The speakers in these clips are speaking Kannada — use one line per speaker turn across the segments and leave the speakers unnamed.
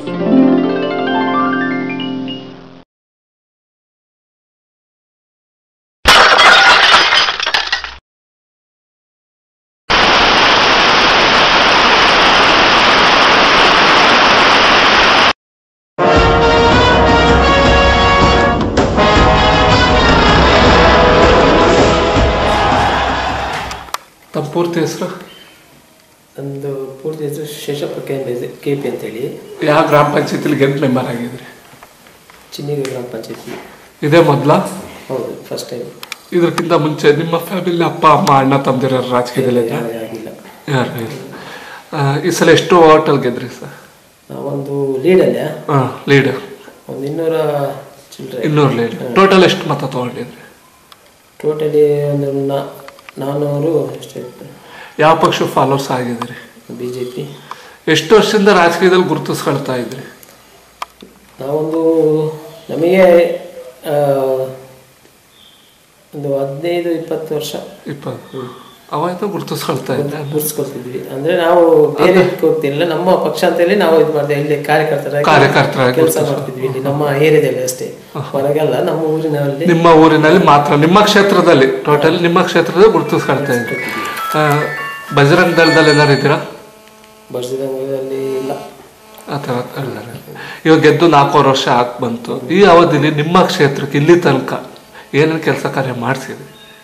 ತಮ್ಮ ಪೂರ್ತಿ ಹೆಸರು
ನಂದು ಪೂರ್ತಿ ಹೆಸರು ಶೇಷಪ್ಪ ಕೆ ಕೆ ಪಿ ಅಂತೇಳಿ
ಯಾವ ಗ್ರಾಮ ಪಂಚಾಯತಿಲಿ ಗೆದ್ದು ಮೆಂಬರ್ ಆಗಿದ್ರಿ
ಚಿನ್ನಿಗೆ ಗ್ರಾಮ ಪಂಚಾಯತಿ
ಇದೇ ಮೊದಲ
ಹೌದು ಫಸ್ಟ್ ಟೈಮ್
ಇದಕ್ಕಿಂತ ಮುಂಚೆ ನಿಮ್ಮ ಫ್ಯಾಮಿಲಿ ಅಪ್ಪ ಅಮ್ಮ ಅಣ್ಣ ತಮ್ಮದಿರ ರಾಜಕೀಯದಲ್ಲಿ ಇದ್ರಾ?
ಯಾವುದೇ ಆಗಿಲ್ಲ
ಯಾರು ಇಲ್ಲ ಆ, ಈ ಸಲ ಎಷ್ಟು ಓಟಲ್ ಗೆದ್ರಿ ಸರ್
ನಾವೊಂದು ಲೀಡಲ್ಲೇ
ಹಾಂ ಲೀಡ್
ಒಂದು ಇನ್ನೂರ ಚಿಲ್ಲರೆ
ಇನ್ನೂರು ಲೀಡ್ ಟೋಟಲ್ ಎಷ್ಟು ಮತ ತೊಗೊಂಡಿದ್ರಿ
ಟೋಟಲಿ ಒಂದು ನಾ- ನಾನ್ನೂರು ಅಷ್ಟೇ
ಯಾವ ಪಕ್ಷ ಫಾಲೋವರ್ಸ್ ಆಗಿದ್ರಿ
ಬಿ ಜೆ ಪಿ
ಎಷ್ಟು ವರ್ಷದಿಂದ ರಾಜಕೀಯದಲ್ಲಿ ಗುರುತಿಸ್ಕೊಳ್ತಾ ಇದ್ರಿ
ನಾವೊಂದು ನಮಗೆ ಆ, ಒಂದು ಹದಿನೈದು ಇಪ್ಪತ್ತು ವರ್ಷ
ಇಪ್ಪತ್ತು ಅವಾಯ್ತು ಗುರುತಿಸ್ಕೊಳ್ತಾ ಇದ್ದೆ
ಗುರ್ಸ್ಕೊಳ್ತಿದ್ವಿ ಅಂದ್ರೆ ನಾವು ಬೇರೆ ಹೋಗ್ತಿಲ್ಲ ನಮ್ಮ ಪಕ್ಷ ಅಂತ ಹೇಳಿ ನಾವು ಇದು ಮಾಡ್ತೇವೆ ಇಲ್ಲಿ ಕಾರ್ಯಕರ್ತರಾಗಿ
ಕಾರ್ಯಕರ್ತರಾಗಿ
ಕೆಲಸ ಮಾಡ್ತಿದ್ವಿ ಇಲ್ಲಿ ನಮ್ಮ ಏರಿಯಾದಲ್ಲಿ ಅಷ್ಟೇ ಹೊರಗೆಲ್ಲ ನಮ್ಮ ಊರಿನಲ್ಲಿ
ನಿಮ್ಮ ಊರಿನಲ್ಲಿ ಮಾತ್ರ ನಿಮ್ಮ ಕ್ಷೇತ್ರದಲ್ಲಿ ಟೋಟಲ್ ನಿಮ್ಮ ಕ್ಷೇತ್ರದಲ್ಲಿ ಗುರುತಿಸ್ಕೊಳ್ತಾ ಇದ್ರಿ ಆ, ಬಜರಂಗ್ ದಳದಲ್ಲಿ ಏನಾರು ಇದ್ದೀರಾ
ಬಸ್ಸಿದಂಗದಲ್ಲಿ ಇಲ್ಲ
ಆ ಥರ ಹೇಳಿದ್ದಾರೆ ಇವಾಗ ಗೆದ್ದು ನಾಲ್ಕೂವರೆ ವರ್ಷ ಆಗಿ ಬಂತು ಈ ಅವಧಿಲಿ ನಿಮ್ಮ ಕ್ಷೇತ್ರಕ್ಕೆ ಇಲ್ಲಿ ತನಕ ಏನೇನು ಕೆಲಸ ಕಾರ್ಯ ಮಾಡಿಸಿದ್ರಿ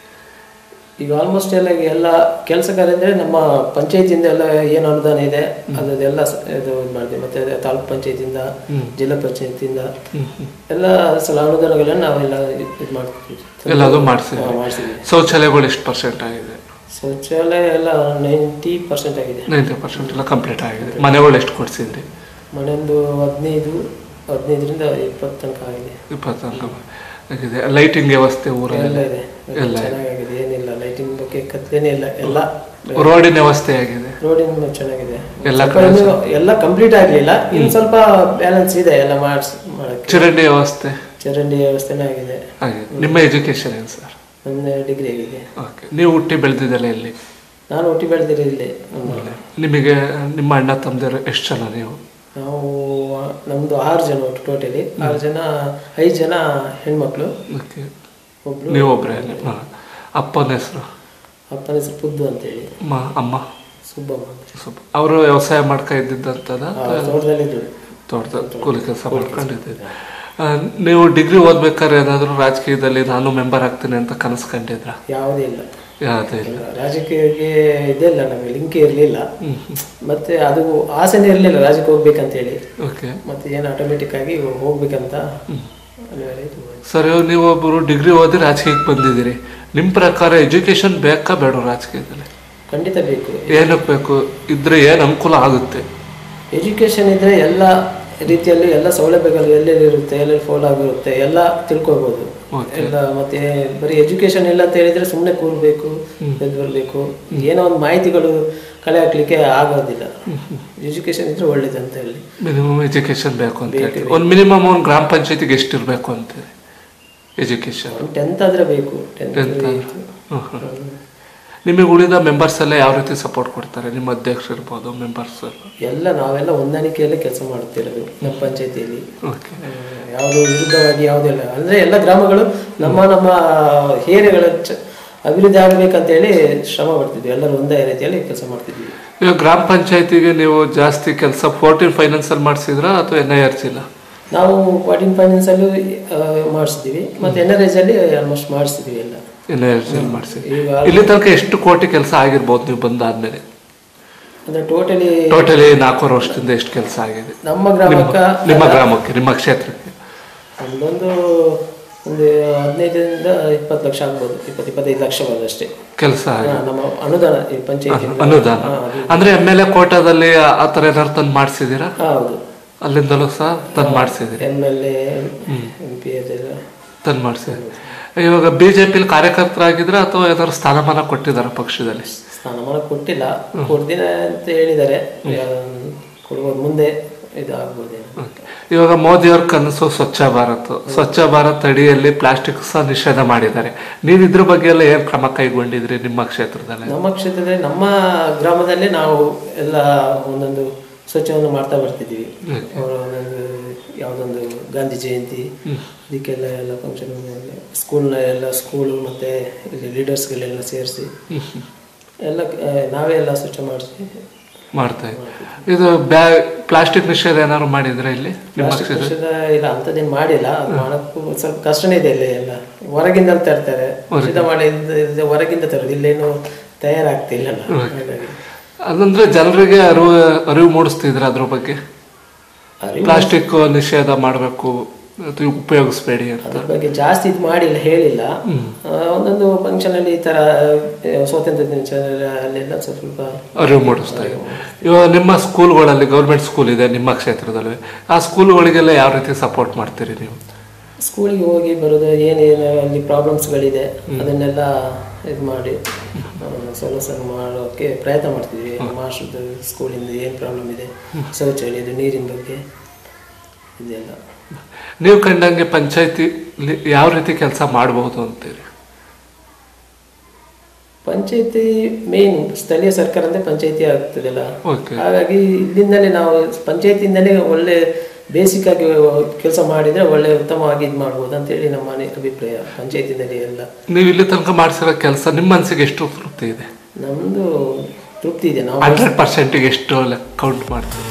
ಈಗ ಆಲ್ಮೋಸ್ಟ್ ಎಲ್ಲ ಎಲ್ಲ ಕೆಲಸ ಕಾರ್ಯ ಅಂದ್ರೆ ನಮ್ಮ ಪಂಚಾಯತಿಯಿಂದ ಎಲ್ಲ ಏನು ಅನುದಾನ ಇದೆ ಅದೆಲ್ಲ ಸ- ಇದು ಇದು ಮಾಡಿದ್ವಿ ಮತ್ತೆ ಅದೇ ತಾಲೂಕ್ ಪಂಚಾಯತಿಯಿಂದ ಜಿಲ್ಲಾ ಪಂಚಾಯತಿಯಿಂದ ಎಲ್ಲ ಸಲ ಅನುದಾನಗಳನ್ನ ನಾವೆಲ್ಲ ಇದು ಮಾಡ್ತಿದ್ವಿ
ಎಲ್ಲದೂ ಮಾಡಿಸಿದ್ರಿ
ಹಾ, ಮಾಡ್ಸಿದ್ವಿ
ಶೌಚಾಲಯಗಳು ಎಷ್ಟು ಪರ್ಸೆಂಟ್ ಆಗಿದೆ
ಶೌಚಾಲಯ ಎಲ್ಲ ನೈಂಟಿ ಪರ್ಸೆಂಟ್ ಆಗಿದೆ
ನೈಂಟಿ ಪರ್ಸೆಂಟ್ ಎಲ್ಲ ಕಂಪ್ಲೀಟ್ ಆಗಿದೆ ಮನೆಗಳು ಎಷ್ಟು ಕೊಡಿಸಿದ್ರಿ
ಮನೆಯೊಂದು ಹದಿನೈದು ಹದಿನೈದರಿಂದ ಇಪ್ಪತ್ತು ತನಕ ಆಗಿದೆ
ಇಪ್ಪತ್ತು ತನಕ ಆಗಿದೆ ಲೈಟಿಂಗ್ ವ್ಯವಸ್ಥೆ
ಎಲ್ಲ
ಊರಲ್ಲಿ
ಇದೆ
ಎಲ್ಲ
ಚೆನ್ನಾಗಿದೆ ಏನಿಲ್ಲ ಲೈಟಿಂಗ್ ಬಗ್ಗೆ ಕತ್ಲೇನೇ ಇಲ್ಲ ಎಲ್ಲ
ರೋಡಿನ ವ್ಯವಸ್ಥೆ ಆಗಿದೆ
ರೋಡಿನ ಚೆನ್ನಾಗಿದೆ
ಎಲ್ಲ
ಸ್ವಲ್ಪ ಇನ್ನು ಎಲ್ಲ ಕಂಪ್ಲೀಟ್ ಆಗ್ಲಿಲ್ಲ ಇನ್ನು ಸ್ವಲ್ಪ ಬ್ಯಾಲೆನ್ಸ್ ಇದೆ ಎಲ್ಲ ಮಾಡಿಸ್ ಮಾಡಕ್ಕೆ
ಚರಂಡಿ ವ್ಯವಸ್ಥೆ
ಚರಂಡಿ ವ್ಯವಸ್ಥೆನೇ ಆಗಿದೆ
ಆಗಿದೆ ನಿಮ್ಮ ಎಜುಕೇಶನ್ ಏನು ಸರ್
ನನ್ನ ಡಿಗ್ರಿ ಆಗಿದೆ
ಓಕೆ ನೀವು ಹುಟ್ಟಿ ಬೆಳೆದಿದ್ದಲ್ಲ ಇಲ್ಲಿ
ನಾನು ಹುಟ್ಟಿ ಬೆಳೆದಿರೋ ಇಲ್ಲೇ
ನಿಮಗೆ ನಿಮ್ಮ ಅಣ್ಣ ತಮ್ಮದಿರು ಎಷ್ಟು ಜನ ನೀವು
ನಾವು ನಮ್ದು ಆರು ಜನ ಒಟ್ಟು ಟೋಟಲಿ ಆರು ಜನ ಐದು ಜನ ಹೆಣ್ಮಕ್ಳು
ಓಕೆ
ಒಬ್ಳು
ನೀವು ಒಬ್ಬರೇ ಹಾಂ ಅಪ್ಪನ ಹೆಸರು
ಅಪ್ಪನ ಹೆಸರು ಪುದ್ದು ಅಂತೇಳಿ
ಅಮ್ಮ ಅಮ್ಮ
ಸುಬ್ಬಮ್ಮ ಅಂತ.
ಸ್ವಲ್ಪ ಅವರು ವ್ಯವಸಾಯ ಮಾಡ್ಕೊ ಇದ್ದಿದ್ದಂತದ
ಆ, ತೋಟದಲ್ಲಿದ್ರು
ತೋಟದ ಕೂಲಿ ಕೆಲಸ ಮಾಡ್ಕೊಂಡಿದ್ದೆ ಆ, ನೀವು ಡಿಗ್ರಿ ಓದ್ಬೇಕಾದ್ರೆ ಏನಾದರೂ ರಾಜಕೀಯದಲ್ಲಿ ನಾನು ಮೆಂಬರ್ ಆಗ್ತೀನಿ ಅಂತ ಕನಸು ಕಂಡಿದ್ರ
ಯಾವುದೇ ಇಲ್ಲ
ಯಾವುದೇ ಇಲ್ಲ
ರಾಜಕೀಯಕ್ಕೆ ಇದೇ ಇಲ್ಲ ನಮಗೆ ಲಿಂಕ್ ಇರಲಿಲ್ಲ ಮತ್ತೆ ಅದು ಆಸೆನೇ ಇರಲಿಲ್ಲ ರಾಜಕ್ಕೆ ಹೋಗ್ಬೇಕಂತ ಹೇಳಿ
ಓಕೆ
ಮತ್ತೆ ಏನು ಆಟೋಮೆಟಿಕ್ ಆಗಿ ಹೋಗ್ಬೇಕಂತ ಅನಿವಾರ್ಯ ಆಯ್ತು.
ಸರ್ ಇವಾಗ ನೀವು ಒಬ್ಬರು ಡಿಗ್ರಿ ಓದಿ ರಾಜಕೀಯಕ್ಕೆ ಬಂದಿದ್ದೀರಿ ನಿಮ್ಮ ಪ್ರಕಾರ ಎಜುಕೇಶನ್ ಬೇಕಾ ಬೇಡ ರಾಜಕೀಯದಲ್ಲಿ
ಖಂಡಿತ ಬೇಕು
ಏನಕ್ಕೆ ಬೇಕು ಇದ್ರೆ ಏನು ಅನುಕೂಲ ಆಗುತ್ತೆ
ಎಜುಕೇಶನ್ ಇದ್ರೆ ಎಲ್ಲ ರೀತಿಯಲ್ಲಿ ಎಲ್ಲ ಸೌಲಭ್ಯಗಳು ಎಲ್ಲೆಲ್ಲಿ ಇರುತ್ತೆ ಎಲ್ಲೆಲ್ಲಿ ಫೋಲ್ ಆಗಿರುತ್ತೆ ಎಲ್ಲ ತಿಳ್ಕೊಬೋದು ಎಲ್ಲ ಮತ್ತೆ ಬರೀ ಎಜುಕೇಶನ್ ಇಲ್ಲ ಅಂತ ಹೇಳಿದ್ರೆ ಸುಮ್ಮನೆ ಕೂರ್ಬೇಕು ಎದ್ದು ಬರಬೇಕು ಏನೋ ಒಂದು ಮಾಹಿತಿಗಳು ಕಲೆ ಹಾಕ್ಲಿಕ್ಕೆ ಆಗೋದಿಲ್ಲ ಎಜುಕೇಶನ್ ಇದ್ರೆ ಒಳ್ಳೇದು ಅಂತ ಹೇಳಿ
ಮಿನಿಮಮ್ ಎಜುಕೇಶನ್ ಬೇಕು ಅಂತ ಹೇಳಿ ಒಂದು ಮಿನಿಮಮ್ ಒಂದು ಗ್ರಾಮ ಪಂಚಾಯತಿಗೆ ಎಷ್ಟು ಇರಬೇಕು ಅಂತ ಎಜುಕೇಶನ್
ಒಂದು ಟೆಂತ್ ಆದ್ರೆ ಬೇಕು ಟೆಂತ್
ನಿಮಗೆ ಉಳಿದ ಮೆಂಬರ್ಸ್ ಎಲ್ಲ ಯಾವ ರೀತಿ ಸಪೋರ್ಟ್ ಕೊಡ್ತಾರೆ ನಿಮ್ಮ ಅಧ್ಯಕ್ಷರು ಇರ್ಬೋದು ಮೆಂಬರ್ಸ್
ಎಲ್ಲ ನಾವೆಲ್ಲ ಹೊಂದಾಣಿಕೆಯಲ್ಲೇ ಕೆಲಸ ಮಾಡುತ್ತಿರೋದು ನಮ್ಮ ಪಂಚಾಯತಿಯಲ್ಲಿ
ಓಕೆ
ಯಾವುದು ವಿರುದ್ಧವಾಗಿ ಯಾವುದಿಲ್ಲ ಅಂದ್ರೆ ಎಲ್ಲ ಗ್ರಾಮಗಳು ನಮ್ಮ ನಮ್ಮ ಏರಿಯಾಗಳ ಚ- ಅಭಿವೃದ್ಧಿ ಆಗಬೇಕಂತೇಳಿ ಶ್ರಮ ಪಡ್ತಿದ್ವಿ ಎಲ್ಲರೂ ಒಂದೇ ರೀತಿಯಲ್ಲಿ ಕೆಲಸ ಮಾಡ್ತಿದ್ವಿ
ಇವಾಗ ಗ್ರಾಮ ಪಂಚಾಯತಿಗೆ ನೀವು ಜಾಸ್ತಿ ಕೆಲಸ ಫೋರ್ಟೀನ್ ಫೈನಾನ್ಸಲ್ಲಿ ಮಾಡಿಸಿದ್ರಾ ಅಥವಾ ಎನ್ ಐ ಆರ್ ಸಿಲ್ಲ
ನಾವು ಕ್ವಾರ್ಟಿನ್ ಫೈನಾನ್ಸ್ ಅಲ್ಲಿ ಮಾಡಿಸಿದ್ವಿ ಮತ್ತೆ ಎನ್ ಆರ್ ಎಸ್ ಅಲ್ಲಿ ಆಲ್ಮೋಸ್ಟ್ ಮಾಡಿಸಿದ್ವಿ ಎಲ್ಲ
ಎನ್ ಐ ಆರ್ ಸಿಲ್ ಮಾಡಿಸಿದ್ರಿ
ಈಗ
ಇಲ್ಲಿ ತನಕ ಎಷ್ಟು ಕೋಟಿ ಕೆಲಸ ಆಗಿರ್ಬೋದು ನೀವು ಬಂದಾದ್ಮೇಲೆ
ಅಂದ್ರೆ ಟೋಟಲಿ
ಟೋಟಲಿ ನಾಲ್ಕೂವರೆ ವರ್ಷದಿಂದ ಎಷ್ಟು ಕೆಲಸ ಆಗಿದೆ
ನಮ್ಮ ಗ್ರಾಮಕ್ಕ
ನಿಮ್ಮ ಗ್ರಾಮಕ್ಕೆ ನಿಮ್ಮ ಕ್ಷೇತ್ರಕ್ಕೆ
ಒಂದೊಂದು ಒಂದು ಹದಿನೈದರಿಂದ ಇಪ್ಪತ್ತು ಲಕ್ಷ ಆಗ್ಬೋದು ಇಪ್ಪತ್ತು ಇಪ್ಪತ್ತೈದು ಲಕ್ಷ ಬರೋದು ಅಷ್ಟೇ
ಕೆಲಸ ಆಗಿದೆ
ಹಾ, ನಮ್ಮ ಅನುದಾನ ಈ ಪಂಚಾಯತಿ
ಅನುದಾನ ಅಂದ್ರೆ ಎಮ್ ಎಲ್ ಎ ಕೋಟಾದಲ್ಲಿ ಆ ಥರ ಏನಾದ್ರು ತಂದು ಮಾಡಿಸಿದ್ದೀರಾ
ಹೌದು
ಅಲ್ಲಿಂದಲೂ ಸಹ ತಂದು ಮಾಡಿಸಿದ್ದೀರಿ
M L A M P ಅದೆಲ್ಲ
ತಂದು ಮಾಡಿಸಿದ್ರಿ ಇವಾಗ ಬಿ ಜೆ ಪಿಲಿ ಕಾರ್ಯಕರ್ತರಾಗಿದ್ರೆ ಅಥವಾ ಏನಾದ್ರು ಸ್ಥಾನಮಾನ ಕೊಟ್ಟಿದ್ದಾರೆ ಪಕ್ಷದಲ್ಲಿ
ಸ್ನಾನಮಾನ ಕೊಟ್ಟಿಲ್ಲ ಕೊಡ್ತೀನಿ ಅಂತ ಹೇಳಿದ್ದಾರೆ ಕೊಡ್ಬೋದು ಮುಂದೆ ಇದು ಆಗ್ಬೋದೇನೋ
ಇವಾಗ ಮೋದಿಯವ್ರ ಕನಸು ಸ್ವಚ್ಛ ಭಾರತ್ ಸ್ವಚ್ಛ ಭಾರತ್ ಅಡಿಯಲ್ಲಿ ಪ್ಲಾಸ್ಟಿಕ್ ಸಹ ನಿಷೇಧ ಮಾಡಿದ್ದಾರೆ ನೀವು ಇದ್ರ ಬಗ್ಗೆ ಎಲ್ಲ ಏನ್ ಕ್ರಮ ಕೈಗೊಂಡಿದ್ರಿ ನಿಮ್ಮ ಕ್ಷೇತ್ರದಲ್ಲಿ
ನಮ್ಮ ಕ್ಷೇತ್ರದಲ್ಲಿ ನಮ್ಮ ಗ್ರಾಮದಲ್ಲಿ ನಾವು ಎಲ್ಲ ಒಂದೊಂದು ಸ್ವಚ್ಛವನ್ನು ಮಾಡ್ತಾ ಬರ್ತಿದ್ದೀವಿ ಅವರ ಒಂದೊಂದು ಯಾವುದೊಂದು ಗಾಂಧಿ ಜಯಂತಿ ಅದಕ್ಕೆಲ್ಲ ಎಲ್ಲ ಫಂಕ್ಷನ್ ಸ್ಕೂಲ್ನ ಎಲ್ಲ ಸ್ಕೂಲು ಮತ್ತು ಇಲ್ಲಿ ಲೀಡರ್ಸ್ಗಳೆಲ್ಲ ಸೇರಿಸಿ ಎಲ್ಲ ಆ, ನಾವೇ ಎಲ್ಲ ಸ್ವಚ್ಛ ಮಾಡಿಸಿ
ಮಾಡ್ತಾ ಇದ್ದೀವಿ ಇದು ಬ್ಯಾ ಪ್ಲಾಸ್ಟಿಕ್ ನಿಷೇಧ ಏನಾದ್ರು ಮಾಡಿದ್ರೆ ಇಲ್ಲಿ ನಿಮ್ಮ
ಪ್ಲಾಸ್ಟಿಕ್
ಕ್ಷೇತ್ರ
ನಿಷೇಧ ಇಲ್ಲ ಅಂಥದ್ದೇನು ಮಾಡಿಲ್ಲ ಅದು ಮಾಡೋಕ್ಕೂ ಸ್ವಲ್ಪ ಕಷ್ಟನೇ ಇದೆ ಇಲ್ಲಿ ಎಲ್ಲ ಹೊರಗಿಂದ ತರ್ತಾರೆ ನಿಷೇಧ ಮಾಡಿ ಇದು- ಇದು ಹೊರಗಿಂದ ತರೋದು ಇಲ್ಲೇನು ತಯಾರಾಗ್ತಿಲ್ಲ ಹಾಗಾಗಿ
ಅದಂದ್ರೆ ಜನರಿಗೆ ಅರಿವು ಅರಿವು ಮೂಡಿಸ್ತಿದ್ರೆ ಅದ್ರ ಬಗ್ಗೆ
ಅರಿವು
ಪ್ಲಾಸ್ಟಿಕ್ ನಿಷೇಧ ಮಾಡಬೇಕು ಅದು ಉಪಯೋಗಿಸ್ಬೇಡಿ ಅಂತ
ಅದ್ರ ಬಗ್ಗೆ ಜಾಸ್ತಿ ಇದು ಮಾಡಿಲ್ಲ ಹೇಳಿಲ್ಲ ಆ, ಒಂದೊಂದು ಫಂಕ್ಷನ್ ಅಲ್ಲಿ ಈ ತರ ಆ, ಸ್ವಾತಂತ್ರ್ಯ ದಿನಾಚರಣೆ ಅಲ್ಲೆಲ್ಲ ಸ್ವಲ್ಪ ಸ್ವಲ್ಪ
ಅರಿವು ಮೂಡಿಸ್ತಾ ಇದೆ ಇವಾಗ ನಿಮ್ಮ ಸ್ಕೂಲ್ಗಳಲ್ಲಿ ಗೌರ್ಮೆಂಟ್ ಸ್ಕೂಲ್ ಇದೆ ನಿಮ್ಮ ಕ್ಷೇತ್ರದಲ್ಲಿ ಆ ಸ್ಕೂಲ್ಗಳಿಗೆಲ್ಲ ಯಾವ ರೀತಿ ಸಪೋರ್ಟ್ ಮಾಡ್ತೀರಿ ನೀವು
ಸ್ಕೂಲಿಗೆ ಹೋಗಿ ಬರೋದು ಏನೇನು ಅಲ್ಲಿ ಪ್ರಾಬ್ಲಮ್ಸ್ಗಳಿದೆ ಅದನ್ನೆಲ್ಲ ಇದು ಮಾಡಿ ಆ, ಸೊಲ್ಯೂಷನ್ ಮಾಡೋಕ್ಕೆ ಪ್ರಯತ್ನ ಮಾಡ್ತಿದ್ವಿ ಮಾಸ್ಟರ್ದು ಸ್ಕೂಲಿಂದ ಏನು ಪ್ರಾಬ್ಲಮ್ ಇದೆ ಶೌಚಾಲಯದ ನೀರಿನ ಬಗ್ಗೆ ಇದೆಲ್ಲ
ನೀವು ಕಂಡಂಗೆ ಪಂಚಾಯತಿ ಯಾವ ರೀತಿ ಕೆಲಸ ಮಾಡಬಹುದು ಅಂತೀರಿ
ಪಂಚಾಯತಿ ಮೇನ್ ಸ್ಥಳೀಯ ಸರ್ಕಾರ ಅಂದ್ರೆ ಪಂಚಾಯತಿ ಆಗ್ತದಲ್ಲ
ಓಕೆ
ಹಾಗಾಗಿ ಇಲ್ಲಿಂದಲೇ ನಾವು ಪಂಚಾಯತಿಯಿಂದಲೇ ಒಳ್ಳೆ ಬೇಸಿಕ್ ಆಗಿ ಕೆಲಸ ಮಾಡಿದ್ರೆ ಒಳ್ಳೆ ಉತ್ತಮವಾಗಿ ಇದು ಮಾಡ್ಬೋದು ಅಂತೇಳಿ ನಮ್ಮ ಮನೆ ಅಭಿಪ್ರಾಯ ಪಂಚಾಯತಿನಲ್ಲಿ ಎಲ್ಲ
ನೀವು ಇಲ್ಲಿ ತನಕ ಮಾಡಿಸಿರೋ ಕೆಲಸ ನಿಮ್ಮ ಮನಸ್ಸಿಗೆ ಎಷ್ಟು ತೃಪ್ತಿ ಇದೆ
ನಮ್ದು ತೃಪ್ತಿ ಇದೆ ನಾವು
ಹಂಡ್ರೆಡ್ ಪರ್ಸೆಂಟಿಗೆ ಎಷ್ಟು ಕೌಂಟ್ ಮಾಡ್ತೀವಿ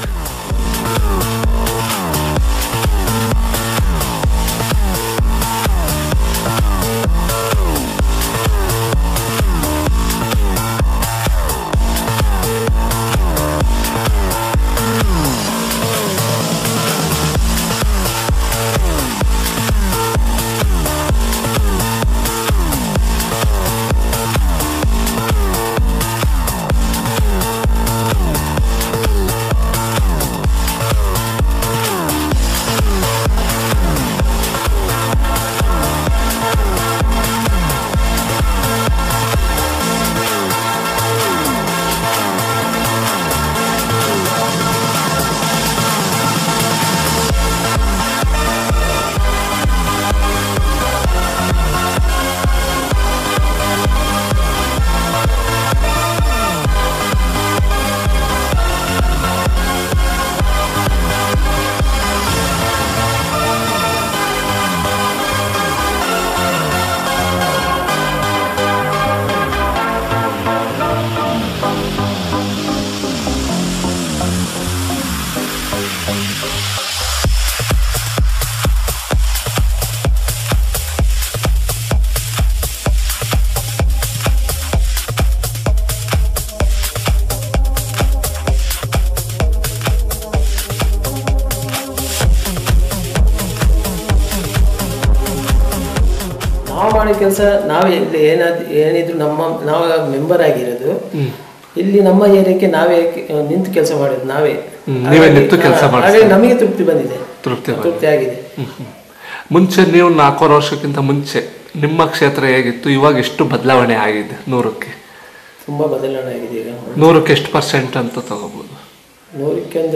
ನಾವು ಮಾಡೋ ಕೆಲಸ ನಾವೇ ಇಲ್ಲಿ ಏನಾದ್ ಏನಿದ್ರು ನಮ್ಮ ನಾವು ಮೆಂಬರ್ ಆಗಿರೋದು ಇಲ್ಲಿ ನಮ್ಮ ಏರಿಯಾಕ್ಕೆ ನಾವೇ ಕೆ- ನಿಂತು ಕೆಲಸ ಮಾಡೋದು ನಾವೇ
ಹ್ಮ್, ನೀವೇ ನಿಂತು ಕೆಲ್ಸ
ಹಾ,
ಮಾಡ್ತೀರಿ.
ಹಾಗಾಗಿ ನಮಗೆ ತೃಪ್ತಿ ಬಂದಿದೆ
ತೃಪ್ತಿ ಬರುತ್ತೆ.
ತೃಪ್ತಿ ಆಗಿದೆ
ಹ್ಮ್, ಹ್ಮ್. ಮುಂಚೆ ನೀವು ನಾಲ್ಕೂವರೆ ವರ್ಷಕ್ಕಿಂತ ಮುಂಚೆ ನಿಮ್ಮ ಕ್ಷೇತ್ರ ಹೇಗಿತ್ತು ಇವಾಗ ಎಷ್ಟು ಬದಲಾವಣೆ ಆಗಿದೆ ನೂರಕ್ಕೆ
ತುಂಬಾ ಬದಲಾವಣೆ ಆಗಿದೆ ಈಗ
ನೂರಕ್ಕೆ ಎಷ್ಟು ಪರ್ಸೆಂಟ್ ಅಂತ ತಗೋಬೋದು
ನೂರಕ್ಕೆ ಒಂದು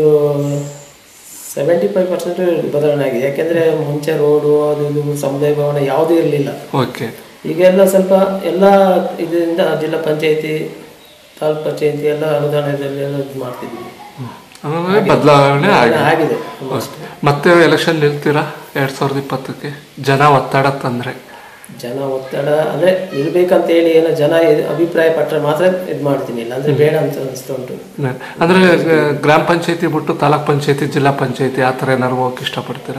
ಸೆವೆಂಟಿ ಫೈವ್ ಪರ್ಸೆಂಟ್ ಬದಲಾವಣೆ ಆಗಿದೆ ಯಾಕೆಂದ್ರೆ ಮುಂಚೆ ರೋಡು ಅದು ಇದು ಸಮುದಾಯ ಭವನ ಯಾವುದೂ ಇರಲಿಲ್ಲ
ಓಕೆ
ಈಗೆಲ್ಲ ಸ್ವಲ್ಪ ಎಲ್ಲ ಇದರಿಂದ ಜಿಲ್ಲಾ ಪಂಚಾಯತಿ ತಾಲೂಕ್ ಪಂಚಾಯತಿ ಎಲ್ಲ ಅನುದಾನದಲ್ಲಿ ಎಲ್ಲ ಇದು ಮಾಡ್ತಿದ್ವಿ
ಆಮೇಲೆ ಬದಲಾವಣೆ ಆಗಿದೆ
ಆಗಿದೆ
ಮತ್ತೆ ಎಲೆಕ್ಷನ್ ನಿಲ್ತೀರಾ ಎರಡ್ ಸಾವಿರದ ಇಪ್ಪತ್ತಕ್ಕೆ ಜನ ಒತ್ತಡ ತಂದ್ರೆ
ಜನ ಒತ್ತಡ ಅಂದ್ರೆ ನಿಲ್ಬೇಕಂತ ಹೇಳಿ ಏನೋ ಜನ ಇದ್- ಅಭಿಪ್ರಾಯ ಪಟ್ಟರೆ ಮಾತ್ರ ಇದು ಮಾಡ್ತೀನಿ ಇಲ್ಲ ಅಂದ್ರೆ ಬೇಡ ಅಂತ ಅನಿಸ್ತಾ ಉಂಟು
ನೆ- ಅಂದ್ರೆ ಗ- ಗ್ರಾಮ ಪಂಚಾಯತಿ ಬಿಟ್ಟು ತಾಲೂಕ್ ಪಂಚಾಯತಿ ಜಿಲ್ಲಾ ಪಂಚಾಯತಿ ಆ ಥರ ಏನಾರು ಹೋಗಕ್ಕೆ ಇಷ್ಟಪಡ್ತೀರಾ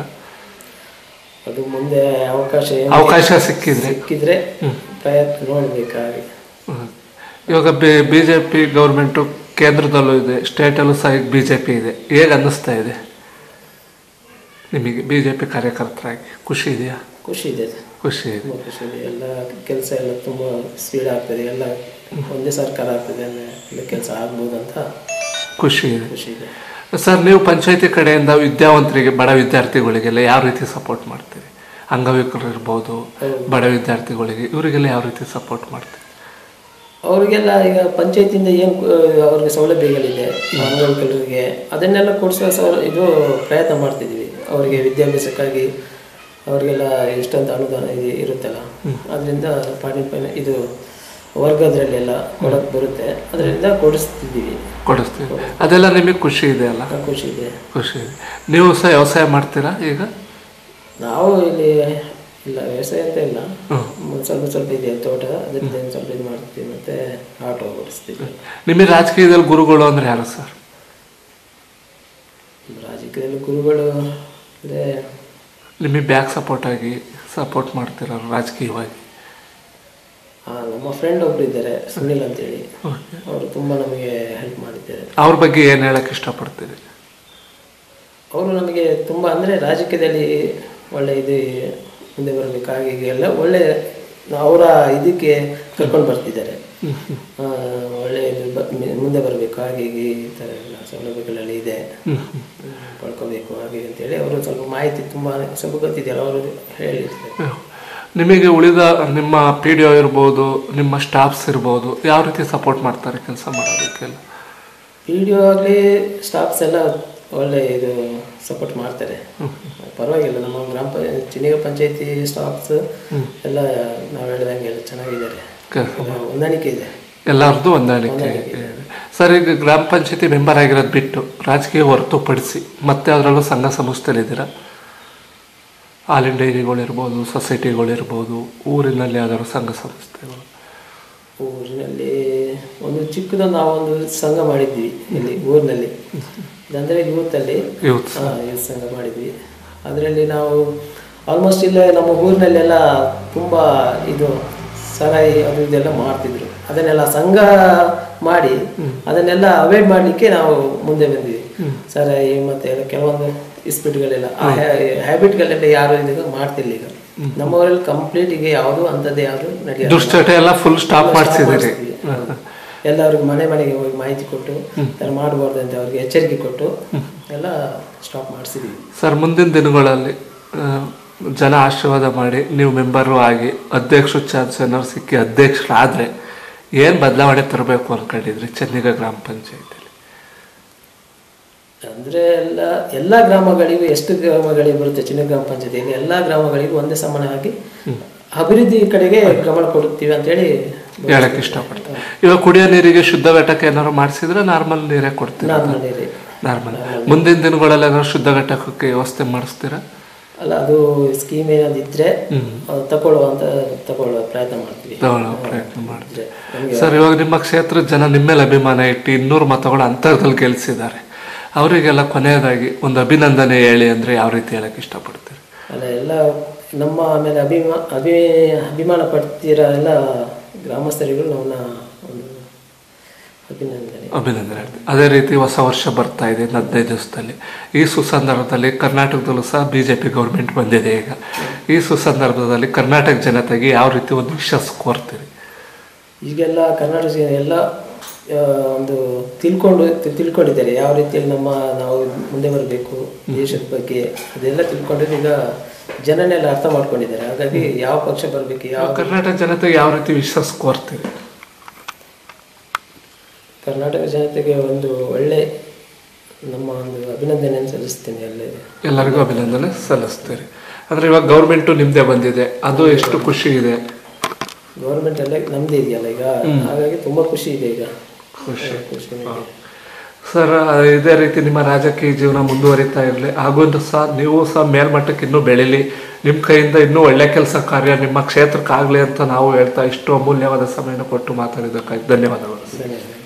ಅದು ಮುಂದೆ ಅವಕಾಶ ಏನು
ಅವಕಾಶ ಸಿಕ್ಕಿದ್ರೆ
ಸಿಕ್ಕಿದ್ರೆ ಪ್ರಯತ್ನ ನೋಡ್ಬೇಕಾಗಿ
ಹ್ಮ್. ಇವಾಗ ಬಿ ಜೆ ಪಿ ಗೌರ್ಮೆಂಟು ಕೇಂದ್ರದಲ್ಲೂ ಇದೆ ಸ್ಟೇಟಲ್ಲೂ ಸಹ ಈಗ ಬಿ ಜೆ ಪಿ ಇದೆ ಹೇಗೆ ಅನ್ನಿಸ್ತಾ ಇದೆ ನಿಮಗೆ ಬಿ ಜೆ ಪಿ ಕಾರ್ಯಕರ್ತರಾಗಿ ಖುಷಿ ಇದೆಯಾ
ಖುಷಿ ಇದೆ
ಖುಷಿ ಇದೆ
ತುಂಬ ಖುಷಿ ಇದೆ ಎಲ್ಲ ಕೆಲಸ ಎಲ್ಲ ತುಂಬ ಸ್ಪೀಡ್ ಆಗ್ತದೆ ಎಲ್ಲ ಒಂದೇ ಸರ್ಕಾರ ಆಗ್ತದೆ ಅಂದ್ರೆ ಎಲ್ಲ ಕೆಲಸ ಆಗ್ಬೋದು ಅಂತ
ಖುಷಿ ಇದೆ
ಖುಷಿ ಇದೆ
ಸರ್ ನೀವು ಪಂಚಾಯತಿ ಕಡೆಯಿಂದ ವಿದ್ಯಾವಂತರಿಗೆ ಬಡ ವಿದ್ಯಾರ್ಥಿಗಳಿಗೆಲ್ಲ ಯಾವ ರೀತಿ ಸಪೋರ್ಟ್ ಮಾಡ್ತೀರಿ ಅಂಗವಿಕಲರು ಇರ್ಬೋದು ಬಡ ವಿದ್ಯಾರ್ಥಿಗಳಿಗೆ ಇವರಿಗೆಲ್ಲ ಯಾವ ರೀತಿ ಸಪೋರ್ಟ್ ಮಾಡ್ತೀರಿ
ಅವರಿಗೆಲ್ಲ ಈಗ ಪಂಚಾಯತಿಯಿಂದ ಏನು ಅವ್ರಿಗೆ ಸೌಲಭ್ಯಗಳಿದೆ ಅಂಗವಿಕಲರಿಗೆ ಅದನ್ನೆಲ್ಲ ಕೊಡಿಸೋ ಸೌ ಇದು ಪ್ರಯತ್ನ ಮಾಡ್ತಿದ್ವಿ ಅವರಿಗೆ ವಿದ್ಯಾಭ್ಯಾಸಕ್ಕಾಗಿ ಅವರಿಗೆಲ್ಲ ಎಷ್ಟಂತ ಅನುದಾನ ಇದೆ ಇರುತ್ತಲ್ಲ ಅದರಿಂದ ಪಾರ್ಟಿ ಇದು ವರ್ಗದ್ರಲ್ಲೆಲ್ಲ ಕೊಡಕ್ಕೆ ಬರುತ್ತೆ ಅದರಿಂದ ಕೊಡಿಸ್ತಿದ್ದೀವಿ
ಕೊಡಿಸ್ತೀವಿ ಅದೆಲ್ಲ ನಿಮಗೆ ಖುಷಿ ಇದೆ ಅಲ್ಲ
ಖುಷಿ ಇದೆ
ಖುಷಿ ಇದೆ ನೀವು ಸಹ ವ್ಯವಸಾಯ ಮಾಡ್ತೀರಾ ಈಗ
ನಾವು ಇಲ್ಲಿ ಇಲ್ಲ ವ್ಯವಸಾಯ ಅಂತ ಇಲ್ಲ
ಹ್ಮ್.
ಒಂದ್ ಸ್ವಲ್ಪ ಸ್ವಲ್ಪ ಇದೆ ತೋಟ ಅದರಿಂದ ಒಂದ್ ಸ್ವಲ್ಪ ಇದು ಮಾಡ್ತೀವಿ ಮತ್ತೆ ಆಟೋ ಓಡಿಸ್ತೀವಿ
ನಿಮಗೆ ರಾಜಕೀಯದಲ್ಲಿ ಗುರುಗಳು ಅಂದ್ರೆ ಯಾರು ಸರ್
ರಾಜಕೀಯದಲ್ಲಿ ಗುರುಗಳು ಅಂದರೆ
ನಿಮಗೆ ಬ್ಯಾಕ್ ಸಪೋರ್ಟ್ ಆಗಿ ಸಪೋರ್ಟ್ ಮಾಡ್ತೀರ ರಾಜಕೀಯವಾಗಿ
ನಮ್ಮ ಫ್ರೆಂಡ್ ಒಬ್ರು ಇದ್ದಾರೆ ಸುನಿಲ್ ಅಂತೇಳಿ
ಓಕೆ
ಅವರು ತುಂಬ ನಮಗೆ ಹೆಲ್ಪ್ ಮಾಡಿದ್ದಾರೆ
ಅವ್ರ ಬಗ್ಗೆ ಏನು ಹೇಳಕ್ಕೆ ಇಷ್ಟಪಡ್ತೀರಿ
ಅವರು ನಮಗೆ ತುಂಬ ಅಂದರೆ ರಾಜಕೀಯದಲ್ಲಿ ಒಳ್ಳೆ ಇದು ಮುಂದೆ ಬರಬೇಕು ಹಾಗೆ ಹೀಗೆ ಎಲ್ಲ ಒಳ್ಳೆ ಅವರ ಇದಕ್ಕೆ ಕರ್ಕೊಂಡು ಬರ್ತಿದ್ದಾರೆ ಆ, ಒಳ್ಳೆ ಇದು ಬ- ಮಿ- ಮುಂದೆ ಬರಬೇಕು ಹಾಗೆ ಹೀಗೆ ಈ ಥರ ಎಲ್ಲ ಸೌಲಭ್ಯಗಳೆಲ್ಲ ಇದೆ
ಹ್ಮ್ ಹ್ಮ್.
ಪಡ್ಕೋಬೇಕು ಹಾಗೆ ಅಂತೇಳಿ ಅವರು ಸ್ವಲ್ಪ ಮಾಹಿತಿ ತುಂಬ ಸ್ವಲ್ಪ ಗೊತ್ತಿದೆಯಲ್ಲ ಅವರು ಹೇಳಿರ್ತಾರೆ
ನಿಮಗೆ ಉಳಿದ ನಿಮ್ಮ ಪಿ ಡಿ ಒ ಇರ್ಬೋದು ನಿಮ್ಮ ಸ್ಟಾಫ್ಸ್ ಇರ್ಬೋದು ಯಾವ ರೀತಿ ಸಪೋರ್ಟ್ ಮಾಡ್ತಾರೆ ಕೆಲಸ ಮಾಡೋದಕ್ಕೆಲ್ಲ
ಪಿ ಡಿ ಒ ಆಗಲಿ ಸ್ಟಾಫ್ಸ್ ಎಲ್ಲ ಒಳ್ಳೆ ಇದು ಸಪೋರ್ಟ್ ಮಾಡ್ತಾರೆ ಪರವಾಗಿಲ್ಲ ನಮ್ಮ ಗ್ರಾಮ ಪಂ ಚಿನಿಗ ಪಂಚಾಯತಿ ಸ್ಟಾಫ್ಸ್ ಎಲ್ಲ ನಾವು ಹೇಳಿದಂಗೆ ಎಲ್ಲ ಚೆನ್ನಾಗಿದ್ದಾರೆ
ಕೆಲಸ
ಎಲ್ಲ ಹೊಂದಾಣಿಕೆ ಇದೆ
ಎಲ್ಲರದ್ದು ಹೊಂದಾಣಿಕೆ ಇದೆ. ಸರ್ ಈಗ ಗ್ರಾಮ ಪಂಚಾಯತಿ ಮೆಂಬರ್ ಆಗಿರೋದು ಬಿಟ್ಟು ರಾಜಕೀಯ ಹೊರತುಪಡಿಸಿ ಮತ್ತೆ ಅದರಲ್ಲೂ ಸಂಘ ಸಂಸ್ಥೆಲಿದ್ದೀರಾ ಹಾಲಿನ ಡೈರಿಗಳಿರ್ಬೋದು ಸೊಸೈಟಿಗಳಿರ್ಬೋದು ಊರಿನಲ್ಲಿ ಯಾವ್ದಾದ್ರು ಸಂಘ ಸಂಸ್ಥೆಗಳು
ಊರಿನಲ್ಲಿ ಒಂದು ಚಿಕ್ಕದೊಂದು ನಾವೊಂದು ಸಂಘ ಮಾಡಿದ್ವಿ ಇಲ್ಲಿ ಊರಿನಲ್ಲಿ ಇದಂದರೆ ಯೂತಲ್ಲಿ
ಯೂತ್
ಯೂತ್ ಸಂಘ ಮಾಡಿದ್ವಿ ಅದರಲ್ಲಿ ನಾವು ಆಲ್ಮೋಸ್ಟ್ ಇಲ್ಲೇ ನಮ್ಮ ಊರಿನಲ್ಲೆಲ್ಲ ತುಂಬ ಇದು ಸರಾಯಿ ಅದು ಇದೆಲ್ಲ ಮಾಡ್ತಿದ್ರು ಅದನ್ನೆಲ್ಲ ಸಂಘ ಮಾಡಿ ಅದನ್ನೆಲ್ಲ ಅವಾಯ್ಡ್ ಮಾಡಲಿಕ್ಕೆ ನಾವು ಮುಂದೆ ಬಂದ್ವಿ ಸರಾಯಿ ಮತ್ತೆ ಎಲ್ಲ ಕೆಲವೊಂದು ಇಸ್ಪಿಟ್ಗಳೆಲ್ಲ ಆ ಹ್ಯಾಬಿಟ್ಗಳೆಲ್ಲ ಯಾರು ಇದೀಗ ಮಾಡ್ತಿಲ್ಲ ಈಗ ನಮ್ಮ ಊರಲ್ಲಿ ಕಂಪ್ಲೀಟ್ ಈಗ ಯಾವುದು ಅಂಥದ್ದು ಯಾವುದು ನಡೆಯೋದು
ದುಶ್ಚಟ ಎಲ್ಲ ಫುಲ್ ಸ್ಟಾಪ್ ಮಾಡಿಸಿದ್ದೀರಿ
ಎಲ್ಲರಿಗೂ ಮನೆ ಮನೆಗೆ ಹೋಗಿ ಮಾಹಿತಿ ಕೊಟ್ಟು ಥರ ಮಾಡಬಾರ್ದು ಅಂತ ಅವ್ರಿಗೆ ಎಚ್ಚರಿಕೆ ಕೊಟ್ಟು ಎಲ್ಲ ಸ್ಟಾಪ್ ಮಾಡಿಸಿದ್ವಿ
ಸರ್ ಮುಂದಿನ ದಿನಗಳಲ್ಲಿ ಆ, ಜನ ಆಶೀರ್ವಾದ ಮಾಡಿ ನೀವು ಮೆಂಬರು ಆಗಿ ಅಧ್ಯಕ್ಷರು ಚಾನ್ಸ್ ಏನಾದ್ರು ಸಿಕ್ಕಿ ಅಧ್ಯಕ್ಷರಾದರೆ ಏನು ಬದಲಾವಣೆ ತರಬೇಕು ಅನ್ಕೊಂಡಿದ್ರಿ ಚೆನ್ನಿಗ ಗ್ರಾಮ ಪಂಚಾಯತಿಲಿ
ಅಂದ್ರೆ ಎಲ್ಲ ಎಲ್ಲ ಗ್ರಾಮಗಳಿಗೂ ಎಷ್ಟು ಗ್ರಾಮಗಳಿಗೆ ಬರುತ್ತೆ ಚಿನ್ನ ಗ್ರಾಮ ಪಂಚಾಯತಿಯಲ್ಲಿ ಎಲ್ಲ ಗ್ರಾಮಗಳಿಗೂ ಒಂದೇ ಸಮಾನವಾಗಿ ಅಭಿವೃದ್ಧಿ ಕಡೆಗೆ ಗಮನ ಕೊಡುತ್ತೀವಿ ಅಂತೇಳಿ
ಹೇಳಕ್ಕೆ ಇಷ್ಟಪಡ್ತೀನಿ ಇವಾಗ ಕುಡಿಯೋ ನೀರಿಗೆ ಶುದ್ಧ ಘಟಕ ಏನಾದ್ರು ಮಾಡಿಸಿದ್ರೆ ನಾರ್ಮಲ್ ನೀರೇ ಕೊಡ್ತೀರಾ
ನಾರ್ಮಲ್ ನೀರೇ.
ನಾರ್ಮಲ್ ಮುಂದಿನ ದಿನಗಳಲ್ಲಿ ಏನಾದ್ರು ಶುದ್ಧ ಘಟಕಕ್ಕೆ ವ್ಯವಸ್ಥೆ ಮಾಡಿಸ್ತೀರಾ
ಅಲ್ಲ ಅದು ಸ್ಕೀಮ್ ಏನಾದ್ರು ಇದ್ರೆ ಅದು ತಗೊಳ್ಳುವಂತ ತಗೊಳ್ಳುವ ಪ್ರಯತ್ನ ಮಾಡ್ತೀವಿ
ತಗೊಳ್ಳೋ ಪ್ರಯತ್ನ ಮಾಡ್ತೀವಿ
ಇದ್ರೆ ನಮ್ಗೆ
ಸರ್ ಇವಾಗ ನಿಮ್ಮ ಕ್ಷೇತ್ರದ ಜನ ನಿಮ್ಮ ಮೇಲೆ ಅಭಿಮಾನ ಇಟ್ಟು ಇನ್ನೂರು ಮತಗಳ ಅಂತರದಲ್ಲಿ ಗೆಲ್ಸಿದ್ದಾರೆ ಅವರಿಗೆಲ್ಲ ಕೊನೆಯದಾಗಿ ಒಂದು ಅಭಿನಂದನೆ ಹೇಳಿ ಅಂದರೆ ಯಾವ ರೀತಿ ಹೇಳಕ್ಕೆ ಇಷ್ಟಪಡ್ತೀರಿ
ಅಲ್ಲ ಎಲ್ಲ ನಮ್ಮ ಆಮೇಲೆ ಅಭಿಮಾ ಅಭಿ ಅಭಿಮಾನ ಪಡ್ತಿರೋ ಎಲ್ಲ ಗ್ರಾಮಸ್ಥರಿಗೂ ನಮ್ಮನ್ನ ಒಂದು ಅಭಿನಂದನೆ
ಅಭಿನಂದನೆ ಹೇಳ್ತೀನಿ ಅದೇ ರೀತಿ ಹೊಸ ವರ್ಷ ಬರ್ತಾ ಇದೆ ಇನ್ನು ಹದಿನೈದು ದಿವಸದಲ್ಲಿ ಈ ಸುಸಂದರ್ಭದಲ್ಲಿ ಕರ್ನಾಟಕದಲ್ಲೂ ಸಹ ಬಿ ಜೆ ಪಿ ಗೌರ್ಮೆಂಟ್ ಬಂದಿದೆ ಈಗ ಈ ಸುಸಂದರ್ಭದಲ್ಲಿ ಕರ್ನಾಟಕ ಜನತೆಗೆ ಯಾವ ರೀತಿ ಒಂದು ವಿಶ್ವಾಸ ಕೋರ್ತೀರಿ
ಈಗೆಲ್ಲ ಕರ್ನಾಟಕ ಜನ ಎಲ್ಲ ಆ, ಒಂದು ತಿಳ್ಕೊಂಡು ತಿ- ತಿಳ್ಕೊಂಡಿದ್ದಾರೆ ಯಾವ ರೀತಿಯಲ್ಲಿ ನಮ್ಮ ನಾವು ಮುಂದೆ ಬರಬೇಕು ದೇಶದ ಬಗ್ಗೆ ಅದೆಲ್ಲ ತಿಳ್ಕೊಂಡಿದ್ದು ಈಗ ಜನನೆಲ್ಲ ಅರ್ಥ ಮಾಡ್ಕೊಂಡಿದ್ದಾರೆ ಹಾಗಾಗಿ ಯಾವ ಪಕ್ಷ ಬರಬೇಕು ಯಾವ
ಕರ್ನಾಟಕ ಜನತೆಗೆ ಯಾವ ರೀತಿ ವಿಶ್ವಾಸ ಕೋರ್ತೀರಿ
ಕರ್ನಾಟಕ ಜನತೆಗೆ ಒಂದು ಒಳ್ಳೆ ನಮ್ಮ ಒಂದು ಅಭಿನಂದನೆಯನ್ನು ಸಲ್ಲಿಸ್ತೇನೆ ಎಲ್ಲ
ಎಲ್ಲರಿಗೂ ಅಭಿನಂದನೆ ಸಲ್ಲಿಸ್ತೀರಿ ಅಂದರೆ ಇವಾಗ ಗೌರ್ಮೆಂಟು ನಿಮ್ಮದೇ ಬಂದಿದೆ ಅದು ಎಷ್ಟು ಖುಷಿ ಇದೆ
ಗೌರ್ಮೆಂಟ್ ಎಲ್ಲ ನಮ್ದೇ ಇದೆಯಲ್ಲ ಈಗ ಹಾಗಾಗಿ ತುಂಬಾ ಖುಷಿ ಇದೆ ಈಗ
ಖುಷಿ
ಖುಷಿ ನನಗೆ.
ಸರ್ ಇದೇ ರೀತಿ ನಿಮ್ಮ ರಾಜಕೀಯ ಜೀವನ ಮುಂದುವರಿತಾ ಇರಲಿ ಹಾಗೂ ಸಹ ನೀವು ಸಹ ಮೇಲ್ಮಟ್ಟಕ್ಕೆ ಇನ್ನೂ ಬೆಳೀಲಿ ನಿಮ್ಮ ಕೈಯಿಂದ ಇನ್ನೂ ಒಳ್ಳೆ ಕೆಲಸ ಕಾರ್ಯ ನಿಮ್ಮ ಕ್ಷೇತ್ರಕ್ಕಾಗಲಿ ಅಂತ ನಾವು ಹೇಳ್ತಾ ಇಷ್ಟು ಅಮೂಲ್ಯವಾದ ಸಮಯನ ಕೊಟ್ಟು ಮಾತಾಡಿದ್ದಕ್ಕಾಗಿ ಧನ್ಯವಾದಗಳು
ಧನ್ಯವಾದ